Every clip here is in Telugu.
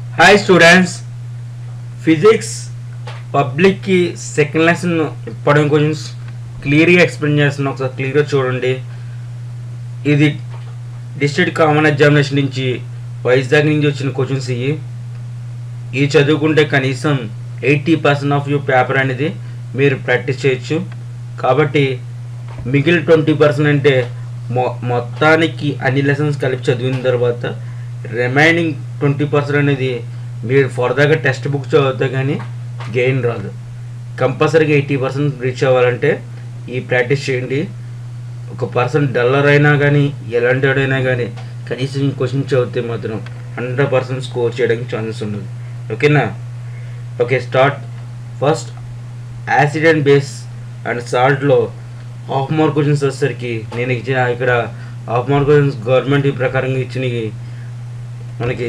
హాయ్ స్టూడెంట్స్ ఫిజిక్స్ పబ్లిక్కి సెకండ్ లెసన్ ఇంపార్టెంట్ క్వశ్చన్స్ క్లియర్గా ఎక్స్ప్లెయిన్ చేస్తున్నా ఒకసారి క్లియర్గా చూడండి ఇది డిస్ట్రిక్ట్ కామన్ ఎగ్జామినేషన్ నుంచి వైజాగ్ నుంచి వచ్చిన క్వశ్చన్స్ ఇవి ఇవి చదువుకుంటే కనీసం eighty percent of you paper అనేది మీరు ప్రాక్టీస్ చేయొచ్చు కాబట్టి మిగిలిన ట్వంటీ పర్సెంట్ అంటే మొ మొత్తానికి అన్ని లెసన్స్ కలిపి చదివిన తర్వాత రిమైనింగ్ ట్వంటీ పర్సెంట్ అనేది మీరు ఫర్దర్గా టెక్స్ట్ బుక్ చదివితే కానీ గెయిన్ రాదు కంపల్సరీగా ఎయిటీ పర్సెంట్ రీచ్ అవ్వాలంటే ఈ ప్రాక్టీస్ చేయండి ఒక పర్సన్ డల్లర్ అయినా కానీ ఎలాంటి వాడైనా కానీ కనీసం ఈ క్వశ్చన్ చదివితే మాత్రం హండ్రెడ్ పర్సెంట్ స్కోర్ చేయడానికి ఛాన్సెస్ ఉండదు ఓకేనా okay start first acid and base and సాల్ట్లో హాఫ్ మార్క్ క్వశ్చన్స్ వచ్చేసరికి నేను ఇచ్చిన ఇక్కడ హాఫ్ మార్క్ క్వశ్చన్స్ గవర్నమెంట్ ఈ ప్రకారంగా ఇచ్చినవి మనకి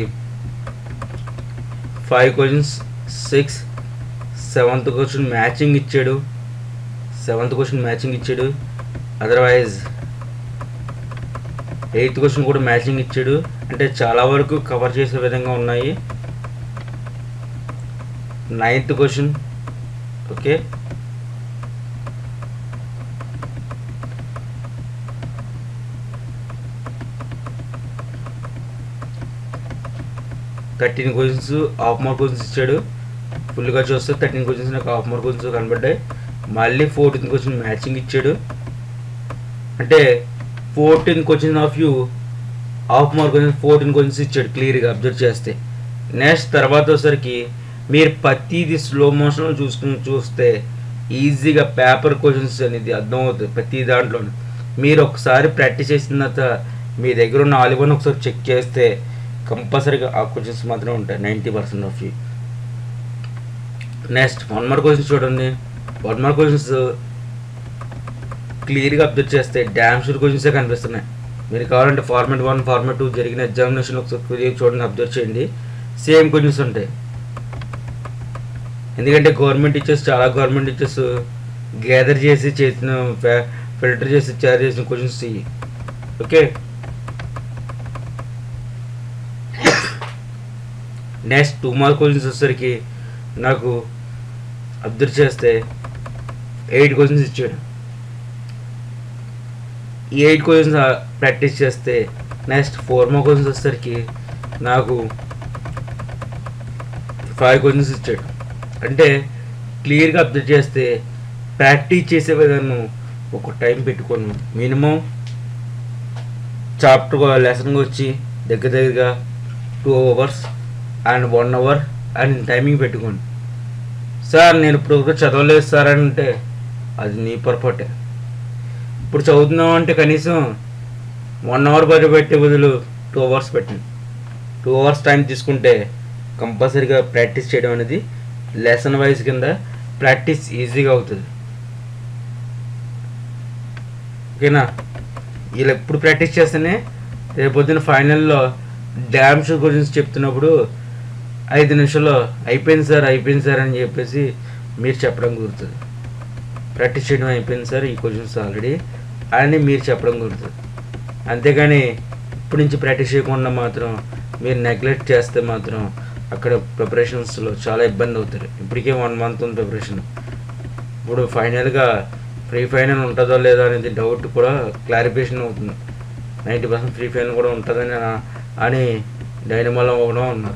five questions six seventh question matching ఇచ్చాడు సెవెంత్ క్వశ్చన్ మ్యాచింగ్ ఇచ్చాడు అదర్వైజ్ ఎయిత్ క్వశ్చన్ కూడా మ్యాచింగ్ ఇచ్చాడు అంటే చాలా వరకు కవర్ చేసే విధంగా ఉన్నాయి ninth question okay thirteen questions half mark questions ఇచ్చాడు ఫుల్గా చూస్తే థర్టీన్ క్వశ్చన్స్ నాకు హాఫ్ మార్క్ క్వశ్చన్స్ కనబడ్డాయి మళ్ళీ ఫోర్టీన్ క్వశ్చన్ మ్యాచింగ్ ఇచ్చాడు అంటే fourteen question of you half mark question fourteen questions ఇచ్చాడు క్లియర్గా అబ్జర్వ్ చేస్తే నెక్స్ట్ తర్వాత వచ్చేసరికి మీరు ప్రతిది స్లో మోషన్లో చూసుకుని చూస్తే ఈజీగా పేపర్ క్వశ్చన్స్ అనేది అర్థమవుతుంది ప్రతి దాంట్లో మీరు ఒకసారి ప్రాక్టీస్ చేసిన తర్వాత మీ దగ్గర ఉన్న ఆలివన్ ఒకసారి చెక్ చేస్తే కంపల్సరీగా ఆ క్వశ్చన్స్ మాత్రమే ఉంటాయి ninety percent of you next one mark questions చూడండి వన్ మార్క్ క్వశ్చన్స్ క్లియర్గా అబ్జర్వ్ చేస్తే డ్యామ్ షూర్ క్వశ్చన్సే కనిపిస్తున్నాయి మీరు కావాలంటే ఫార్మేట్ వన్ ఫార్మేట్ టూ జరిగిన ఎగ్జామినేషన్ ఒకసారి క్లియర్ చూడండి అబ్జర్వ్ చేయండి సేమ్ క్వశ్చన్స్ ఉంటాయి ఎందుకంటే గవర్నమెంట్ టీచర్స్ చాలా గవర్నమెంట్ టీచర్స్ గ్యాదర్ చేసి చేసిన ఫిల్టర్ చేసి తయారు చేసిన క్వశ్చన్స్ ఇవి okay next two mark questions వచ్చేసరికి నాకు అబ్జర్వ్ చేస్తే ఎయిట్ క్వశ్చన్స్ ఇచ్చాడు ఈ ఎయిట్ క్వశ్చన్స్ ప్రాక్టీస్ చేస్తే నెక్స్ట్ ఫోర్ మార్క్ క్వశ్చన్స్ వచ్చేసరికి నాకు ఫైవ్ క్వశ్చన్స్ ఇచ్చాడు అంటే క్లియర్గా అబ్జర్వ్ చేస్తే ప్రాక్టీస్ చేసే విధానం ఒక టైం పెట్టుకోను మినిమం చాప్టర్ లెసన్కి వచ్చి దగ్గర దగ్గరగా two hours and one hour and timing పెట్టుకోండి సార్ నేను ఇప్పుడు కూడా చదవలేదు సార్ అంటే అది నీ పొరపాటే ఇప్పుడు చదువుతున్నాం అంటే కనీసం వన్ అవర్ బయట పెట్టే బదులు టూ అవర్స్ పెట్టండి టూ అవర్స్ టైం తీసుకుంటే కంపల్సరీగా ప్రాక్టీస్ చేయడం అనేది లెసన్ వైజ్ కింద ప్రాక్టీస్ ఈజీగా అవుతుంది ఓకేనా వీళ్ళు ఎప్పుడు ప్రాక్టీస్ చేస్తేనే రేపు పొద్దున్న ఫైనల్లో డ్యామ్ షో గురించి చెప్తున్నప్పుడు ఐదు నిమిషాల్లో అయిపోయింది సార్ అయిపోయింది సార్ అని చెప్పేసి మీరు చెప్పడం కుదురుతుంది ప్రాక్టీస్ చేయడం అయిపోయింది సార్ ఈ క్వశ్చన్స్ ఆల్రెడీ అని మీరు చెప్పడం కుదురుతుంది అంతేగాని ఇప్పటి నుంచి ప్రాక్టీస్ చేయకుండా మాత్రం మీరు నెగ్లెక్ట్ చేస్తే మాత్రం అక్కడ ప్రిపరేషన్స్లో చాలా ఇబ్బంది అవుతుంది ఇప్పటికే వన్ మంత్ ఉంది ప్రిపరేషన్ ఇప్పుడు ఫైనల్గా ఫ్రీ ఫైనల్ ఉంటుందో లేదో అనేది డౌట్ కూడా క్లారిఫికేషన్ అవుతుంది నైంటీ పర్సెంట్ ఫ్రీ ఫైనల్ కూడా ఉంటుందని అని డైనమాలో కూడా ఉన్నారు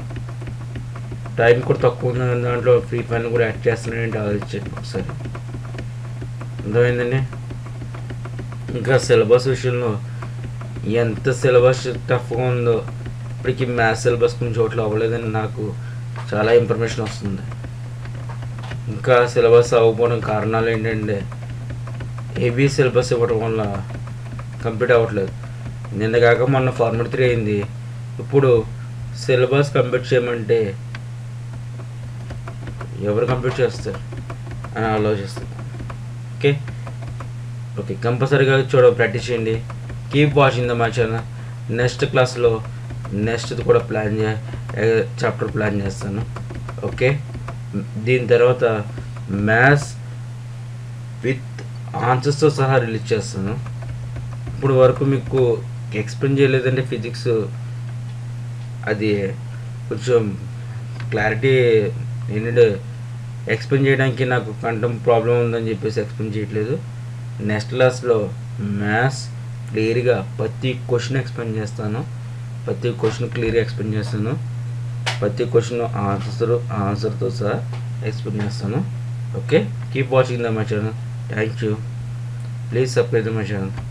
టైం కూడా తక్కువ ఉంది దాంట్లో ఫ్రీ ఫైనల్ కూడా యాడ్ చేస్తున్నానంటే ఆలోచించండి ఒకసారి అర్థమైందండి ఇంకా సిలబస్ విషయంలో ఎంత సిలబస్ టఫ్గా ఉందో ఇప్పటికి మ్యాథ్స్ సిలబస్ కొన్ని చోట్ల అవ్వలేదని నాకు చాలా ఇన్ఫర్మేషన్ వస్తుంది ఇంకా సిలబస్ అవ్వకపోవడం కారణాలు ఏంటంటే హెవీ సిలబస్ ఇవ్వడం వల్ల కంప్లీట్ అవ్వట్లేదు నిన్న కాక మొన్న ఫార్మట్ త్రీ అయింది ఇప్పుడు సిలబస్ కంప్లీట్ చేయమంటే ఎవరు కంప్లీట్ చేస్తారు అని ఆలోచిస్తారు ఓకే ఓకే కంపల్సరీగా చూడ ప్రాక్టీస్ చేయండి keep watching the my channel next క్లాస్లో నెక్స్ట్ కూడా ప్లాన్ చే చాప్టర్ ప్లాన్ చేస్తాను ఓకే దీని తర్వాత మ్యాథ్స్ విత్ ఆన్సర్స్తో సహా రిలీజ్ చేస్తాను ఇప్పుడు వరకు మీకు ఎక్స్ప్లెయిన్ చేయలేదంటే ఫిజిక్స్ అది కొంచెం క్లారిటీ ఏంటంటే ఎక్స్ప్లెయిన్ చేయడానికి నాకు కంఠం ప్రాబ్లం ఉందని చెప్పేసి ఎక్స్ప్లెయిన్ చేయట్లేదు నెక్స్ట్ క్లాస్లో మ్యాథ్స్ క్లియర్గా ప్రతి క్వశ్చన్ ఎక్స్ప్లెయిన్ చేస్తాను ప్రతి క్వశ్చన్ క్లియర్గా ఎక్స్ప్లెయిన్ చేస్తాను ప్రతి క్వశ్చన్ ఆన్సర్ ఆన్సర్తో సహా ఎక్స్ప్లెయిన్ చేస్తాను okay keep watching the my channel thank you please subscribe the my channel